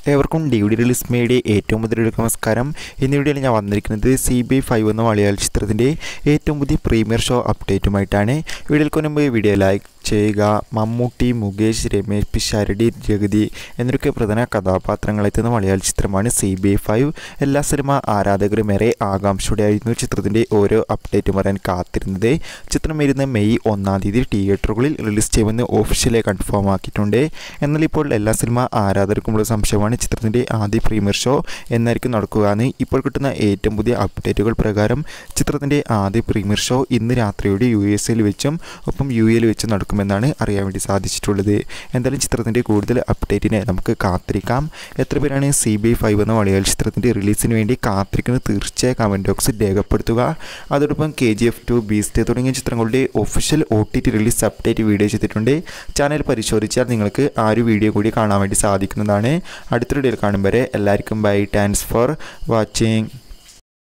ഏവർക്കും D V D release മേയുടെ ഏറ്റവും പുതിയ നമസ്കാരം ഇന്ന് വീഡിയോയിൽ ഞാൻ വന്നിരിക്കുന്നത് സി ബി ഫൈവ് എന്ന മലയാള ചിത്രത്തിൻ്റെ ഏറ്റവും പുതിയ പ്രീമിയർ ഷോ അപ്ഡേറ്റുമായിട്ടാണ് വീഡിയോയിൽ മുമ്പ് വീഡിയോ ലൈക്ക് ചെയ്യുക മമ്മൂട്ടി മുകേഷ് രമേശ് പിഷാരടി ജഗതി എന്നൊക്കെ പ്രധാന കഥാപാത്രങ്ങളെത്തുന്ന മലയാള ചിത്രമാണ് സി ബി ഫൈവ് എല്ലാ സിനിമ ആരാധകരും ഏറെ ആകാംക്ഷയോടെയായിരുന്നു ചിത്രത്തിൻ്റെ ഓരോ അപ്ഡേറ്റും പറയാൻ കാത്തിരുന്നത് ചിത്രം വരുന്ന മെയ് ഒന്നാം തീയതി തിയേറ്ററുകളിൽ റിലീസ് ചെയ്യുമെന്ന് ഒഫീഷ്യലായി കൺഫേം ആക്കിയിട്ടുണ്ട് എന്നാൽ ഇപ്പോൾ എല്ലാ സിനിമ ആരാധകർക്കുമുള്ള സംശയമാണ് ചിത്രത്തിൻ്റെ ആദ്യ പ്രീമിയർ ഷോ എന്നായിരിക്കും നടക്കുക എന്ന് ഇപ്പോൾ കിട്ടുന്ന ഏറ്റവും പുതിയ അപ്ഡേറ്റുകൾ പ്രകാരം ചിത്രത്തിൻ്റെ ആദ്യ പ്രീമിയർ ഷോ ഇന്ന് രാത്രിയോടെ യു എസ് എയിൽ വെച്ചും ഒപ്പം യു എയിൽ വെച്ചും നടക്കുമെന്നാണ് അറിയാൻ വേണ്ടി സാധിച്ചിട്ടുള്ളത് എന്തായാലും ചിത്രത്തിൻ്റെ കൂടുതൽ അപ്ഡേറ്റിനെ നമുക്ക് കാത്തിരിക്കാം എത്ര പേരാണ് സി ബി ഐ ഫൈവ് എന്ന മലയാള ചിത്രത്തിൻ്റെ റിലീസിന് വേണ്ടി കാത്തിരിക്കുന്നത് തീർച്ചയായും കമൻറ്റ് ബോക്സിൽ രേഖപ്പെടുത്തുക അതോടൊപ്പം K G F two Beast തുടങ്ങിയ ചിത്രങ്ങളുടെ official O T T release update video ചെയ്തിട്ടുണ്ട് ചാനൽ പരിശോധിച്ചാൽ നിങ്ങൾക്ക് ആ ഒരു വീഡിയോ കൂടി കാണാൻ വേണ്ടി സാധിക്കുന്നതാണ് അടുത്തൊരു വീഡിയോയിൽ കാണും വരെ എല്ലാവർക്കും ബൈ താങ്ക്സ് ഫോർ വാച്ചിങ്